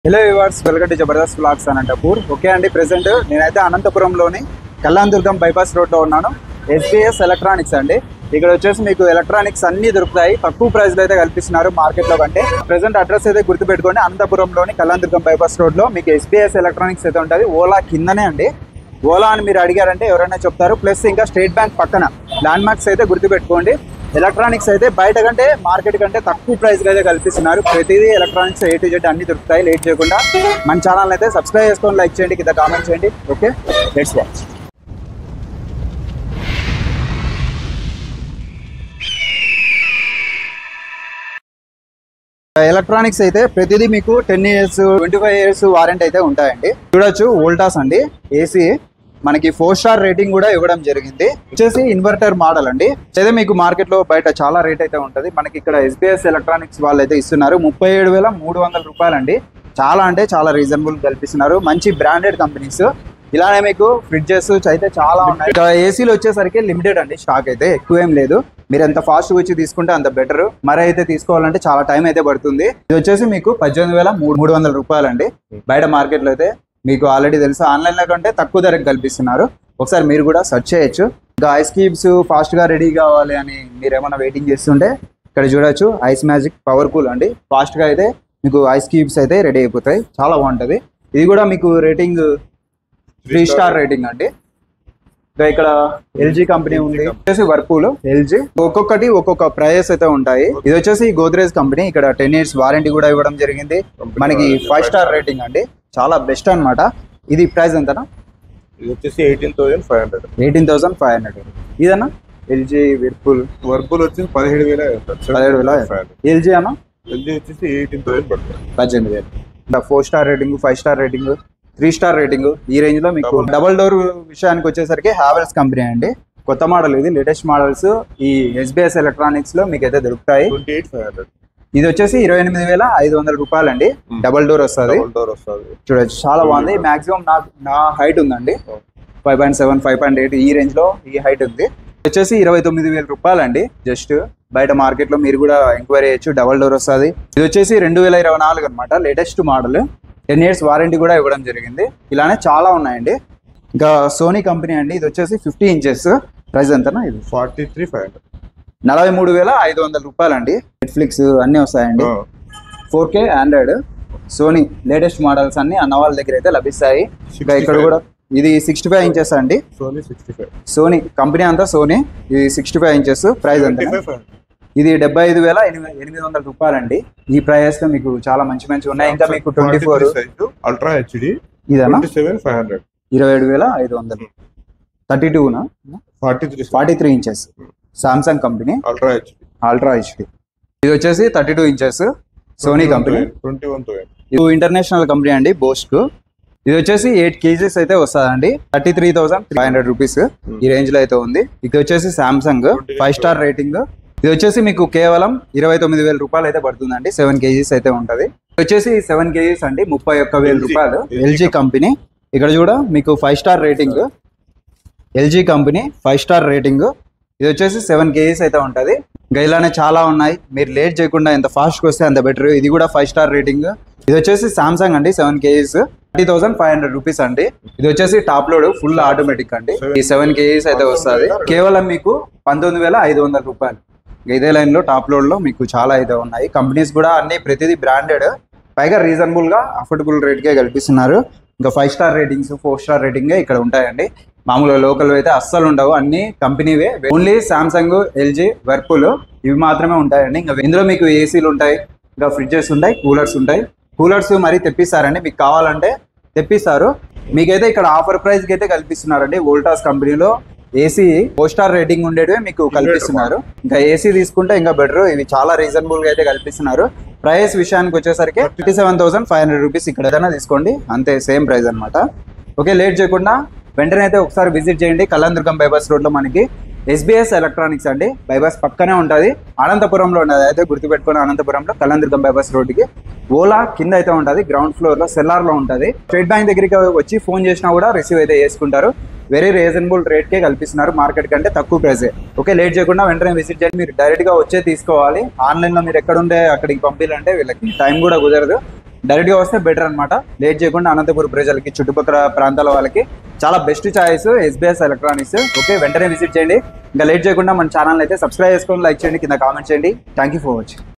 Hello viewers welcome to Jabardasth vlogs Anantapur okay అండి present నేనైతే అనంతపురంలోని కళ్యాణదుర్గం బైపాస్ రోడ్లో ఉన్నాను ఎస్బీఎస్ ఎలక్ట్రానిక్స్ అండి ఇక్కడ వచ్చేసి మీకు ఎలక్ట్రానిక్స్ అన్ని దొరుకుతాయి తక్కువ ప్రైస్ లో అయితే కల్పిస్తున్నారు మార్కెట్ లో కంటే ప్రెసెంట్ అడ్రస్ అయితే గుర్తుపెట్టుకోండి అనంతపురంలోని కళ్యాణదుర్గం బైపాస్ రోడ్ లో మీకు ఎస్బీఎస్ ఎలక్ట్రానిక్స్ అయితే ఉంటుంది ఓలా కిందనే అండి ఓలా అని మీరు అడిగారంటే ఎవరైనా చెప్తారు ప్లస్ ఇంకా స్టేట్ బ్యాంక్ పక్కన ల్యాండ్ మార్క్స్ అయితే గుర్తుపెట్టుకోండి ఎలక్ట్రానిక్స్ అయితే బయట కంటే మార్కెట్ కంటే తక్కువ ప్రైస్ అయితే కల్పిస్తున్నారు ప్రతిదీ ఎలక్ట్రానిక్స్ ఏ టు జెడ్ అన్ని దొరుకుతాయి లేట్ చేయకుండా మన ఛానల్ అయితే సబ్స్క్రైబ్ చేసుకొని లైక్ చేయండి కింద కామెంట్ చేయండి ఓకే లెట్స్ వాచ్ ఎలక్ట్రానిక్స్ అయితే ప్రతిదీ మీకు ten years twenty five years warranty అయితే ఉంటాయండి చూడొచ్చు వోల్టాస్ అండి ఏసీ మనకి ఫోర్ స్టార్ రేటింగ్ కూడా ఇవ్వడం జరిగింది వచ్చేసి ఇన్వర్టర్ మోడల్ అండి అయితే మీకు మార్కెట్ లో బయట చాలా రేట్ అయితే ఉంటది మనకి ఇక్కడ ఎస్బీఎస్ ఎలక్ట్రానిక్స్ వాళ్ళు అయితే ఇస్తున్నారు ముప్పై ఏడు వేల మూడు వందల రూపాయలండి చాలా అంటే చాలా రీజనబుల్ కల్పిస్తున్నారు మంచి బ్రాండెడ్ కంపెనీస్ ఇలానే మీకు ఫ్రిడ్జెస్ అయితే చాలా ఉన్నాయి ఇక్కడ ఏసీలు వచ్చేసరికి లిమిటెడ్ అండి స్టాక్ అయితే ఎక్కువ ఏం లేదు మీరు ఎంత ఫాస్ట్ వచ్చి తీసుకుంటే అంత బెటర్ మరి అయితే తీసుకోవాలంటే చాలా టైం అయితే పడుతుంది ఇది వచ్చేసి మీకు పద్దెనిమిది వేల మూడు మూడు వందల రూపాయలండి బయట మార్కెట్ లో అయితే మీకు ఆల్రెడీ తెలుసు ఆన్లైన్ లో కంటే తక్కువ ధరకు కల్పిస్తున్నారు ఒకసారి మీరు కూడా సెర్చ్ చేయొచ్చు ఇంకా ఐస్ క్యూబ్స్ ఫాస్ట్ గా రెడీ కావాలి అని మీరు ఏమైనా వెయిటింగ్ చేస్తుంటే ఇక్కడ చూడొచ్చు ఐస్ మ్యాజిక్ పవర్ కూల్ అండి ఫాస్ట్ గా అయితే మీకు ఐస్ క్యూబ్స్ అయితే రెడీ అయిపోతాయి చాలా బాగుంటది ఇది కూడా మీకు రేటింగ్ త్రీ స్టార్ రేటింగ్ అండి ఇంకా ఇక్కడ ఎల్జీ కంపెనీ ఉంది వచ్చేసి వర్పూల్ ఎల్జీ ఒక్కొక్కటి ఒక్కొక్క ప్రైజెస్ అయితే ఉంటాయి ఇది వచ్చేసి గోద్రేజ్ కంపెనీ ఇక్కడ టెన్ ఇయర్స్ వారంటీ కూడా ఇవ్వడం జరిగింది మనకి ఫైవ్ స్టార్ రేటింగ్ అండి చాలా బెస్ట్ అన్నమాట ఇది ప్రైస్ ఎంతనా ఇది వచ్చేసి eighteen thousand five hundred eighteen thousand five hundred ఇదన్నా ఎల్జీ విర్పూల్ వర్బుల్ వచ్చేసి పదిహేడు వేల పదిహేడు వేల ఎల్జీ అన్న ఎల్జీ వచ్చేసి ఎయిటీన్ థౌసండ్ పడుతుంది పద్దెనిమిది వేలు ఇంకా four star rating five star rating three star rating ఈ రేంజ్ లో మీకు Double. డబుల్ డోర్ విషయానికి వచ్చేసరికి హ్యావెల్స్ కంపెనీ అండి కొత్త మోడల్ ఇది లేటెస్ట్ మోడల్స్ ఈ ఎస్బీఎస్ ఎలక్ట్రానిక్స్ లో మీకు అయితే దొరుకుతాయి ట్వంటీ ఎయిట్ ఫైవ్ హండ్రెడ్ ఇది వచ్చేసి ఇరవై ఎనిమిది వేల ఐదు వందల రూపాయలండి డబల్ డోర్ వస్తుంది డబుల్ డోర్ వస్తుంది చూడొచ్చు చాలా బాగుంది మాక్సిమం నా నా హైట్ ఉందండి five point seven five point eight ఈ రేంజ్ లో ఈ హైట్ ఉంది ఇది వచ్చేసి ఇరవై తొమ్మిది వేల రూపాయలండి జస్ట్ బయట మార్కెట్ లో మీరు కూడా ఎంక్వైరీ చేయొచ్చు డబల్ డోర్ వస్తుంది ఇది వచ్చేసి రెండు వేల ఇరవై నాలుగు అనమాట latest model ten years warranty కూడా ఇవ్వడం జరిగింది ఇలానే చాలా ఉన్నాయండి ఇంకా సోనీ కంపెనీ అండి ఇది వచ్చేసి ఫిఫ్టీ ఇంచెస్ ప్రైస్ ఎంతనా ఇది ఫార్టీ త్రీ ఫైవ్ హండ్రెడ్ నలభై మూడు వేల ఐదు వందల రూపాయలండి నెట్ఫ్లిక్స్ అన్నీ వస్తాయండి four K Android Sony latest models అన్ని అన్న వాళ్ళ దగ్గర అయితే లభిస్తాయి ఇంకా ఇక్కడ 65. కూడా ఇది సిక్స్టీ ఫైవ్ ఇంచెస్ అండి Sony sixty five Sony company అంతా సోనీ ఇది సిక్స్టీ ఫైవ్ ఇంచెస్ ప్రైస్ ఎంత ఫైవ్ ఫైవ్ ఇది డెబ్బై ఐదు వేల ఎనిమిది ఎనిమిది వందల రూపాయలండి ఈ ప్రైస్ లో మీకు చాలా మంచి మంచి ఉన్నాయి ఇంకా మీకు twenty four size ultra HD ఇదన్నా ట్వంటీ సెవెన్ ఫైవ్ హండ్రెడ్ ఇరవై ఏడు వేల ఐదు వందలు థర్టీ టూనా forty three forty three inches Samsung company ultra HD ultra HD ఇది వచ్చేసి thirty two inches Sony company twenty one thousand ఇది ఇంటర్నేషనల్ కంపెనీ అండి బోస్ట్ ఇది వచ్చేసి ఎయిట్ కేజీస్ అయితే వస్తుందండి thirty three thousand five hundred rupees ఈ రేంజ్ లో అయితే ఉంది ఇది వచ్చేసి సామ్సంగ్ ఫైవ్ స్టార్ రేటింగ్ ఇది వచ్చేసి మీకు కేవలం ఇరవై తొమ్మిది వేల రూపాయలు అయితే పడుతుందండి సెవెన్ కేజీస్ అయితే ఉంటది ఇది వచ్చేసి సెవెన్ కేజీస్ అండి ముప్పై ఒక్క వేల LG. రూపాయలు LG ఎల్జీ కంపెనీ ఇక్కడ కూడా మీకు five star rating LG company five star rating ఇది వచ్చేసి సెవెన్ కేజీస్ అయితే ఉంటది ఇంకా ఇలానే చాలా ఉన్నాయి మీరు లేట్ చేయకుండా ఎంత ఫాస్ట్గా వస్తే అంత బెటర్ ఇది కూడా ఫైవ్ స్టార్ రేటింగ్ ఇది వచ్చేసి సామ్సంగ్ అండి seven kgs thirty thousand five hundred rupees అండి ఇది వచ్చేసి టాప్ లోడ్ ఫుల్ ఆటోమేటిక్ అండి ఈ సెవెన్ కేజీస్ అయితే వస్తుంది కేవలం మీకు పంతొమ్మిది వేల ఐదు వందల రూపాయలు ఇంకా ఇదే లైన్ లో టాప్ లోడ్ లో మీకు చాలా అయితే ఉన్నాయి కంపెనీస్ కూడా అన్ని ప్రతిదీ బ్రాండెడ్ పైగా రీజనబుల్ గా అఫోర్డబుల్ రేట్ కే కల్పిస్తున్నారు ఇంకా five star ratings four star rating ఇక్కడ ఉంటాయండి మామూలుగా లోకల్ అయితే అస్సలు ఉండవు అన్ని కంపెనీవే ఓన్లీ సామ్సంగ్ ఎల్జీ వర్పూల్ ఇవి మాత్రమే ఉంటాయండి ఇంకా ఇందులో మీకు ఏసీలు ఉంటాయి ఇంకా ఫ్రిడ్జెస్ ఉంటాయి కూలర్స్ ఉంటాయి కూలర్స్ మరీ తెప్పిస్తారండి మీకు కావాలంటే తెప్పిస్తారు మీకైతే ఇక్కడ ఆఫర్ ప్రైస్ కి అయితే కల్పిస్తున్నారండి వోల్టాస్ కంపెనీలో ఏసీ ఫోర్ స్టార్ రేటింగ్ ఉండేటివి మీకు కల్పిస్తున్నారు ఇంకా ఏసీ తీసుకుంటే ఇంకా బెటర్ ఇవి చాలా రీజనబుల్ గా అయితే కల్పిస్తున్నారు ప్రైస్ విషయానికి వచ్చేసరికి fifty seven thousand five hundred rupees ఇక్కడ ఏదైనా తీసుకోండి అంతే సేమ్ ప్రైస్ అన్నమాట ఓకే లేట్ చేయకుండా వెంటనే అయితే ఒకసారి విజిట్ చేయండి కళ్యాణదుర్గం బైపాస్ రోడ్ లో మనకి ఎస్బీఎస్ ఎలక్ట్రానిక్స్ అండి బైపాస్ పక్కనే ఉంటుంది అనంతపురంలో ఉన్నది అయితే గుర్తుపెట్టుకుని అనంతపురంలో కళ్యాణదుర్గం బైపాస్ రోడ్డుకి ఓలా కింద అయితే ఉంటుంది గ్రౌండ్ ఫ్లోర్ లో సెల్లార్ లో ఉంటుంది స్టేట్ బ్యాంక్ దగ్గరికి వచ్చి ఫోన్ చేసినా కూడా రిసీవ్ అయితే చేసుకుంటారు వెరీ రీజనబుల్ రేట్ కే కల్పిస్తున్నారు మార్కెట్ కంటే తక్కువ ప్రైస్ ఓకే లేట్ చేయకుండా వెంటనే విజిట్ చేయండి మీరు డైరెక్ట్ గా వచ్చే తీసుకోవాలి ఆన్లైన్ లో మీరు ఎక్కడ ఉండే అక్కడికి పంపించాలంటే వీళ్ళకి టైం కూడా కుదరదు డైరెక్ట్గా వస్తే బెటర్ అనమాట లేట్ చేయకుండా అనంతపురం ప్రజలకి చుట్టుపక్కల ప్రాంతాల వాళ్ళకి చాలా best choice SBS electronics okay వెంటనే విజిట్ చేయండి ఇంకా లేట్ చేయకుండా మన ఛానల్ అయితే సబ్స్క్రైబ్ చేసుకొని లైక్ చేయండి కింద కామెంట్ చేయండి థ్యాంక్ యూ ఫర్ వాచింగ్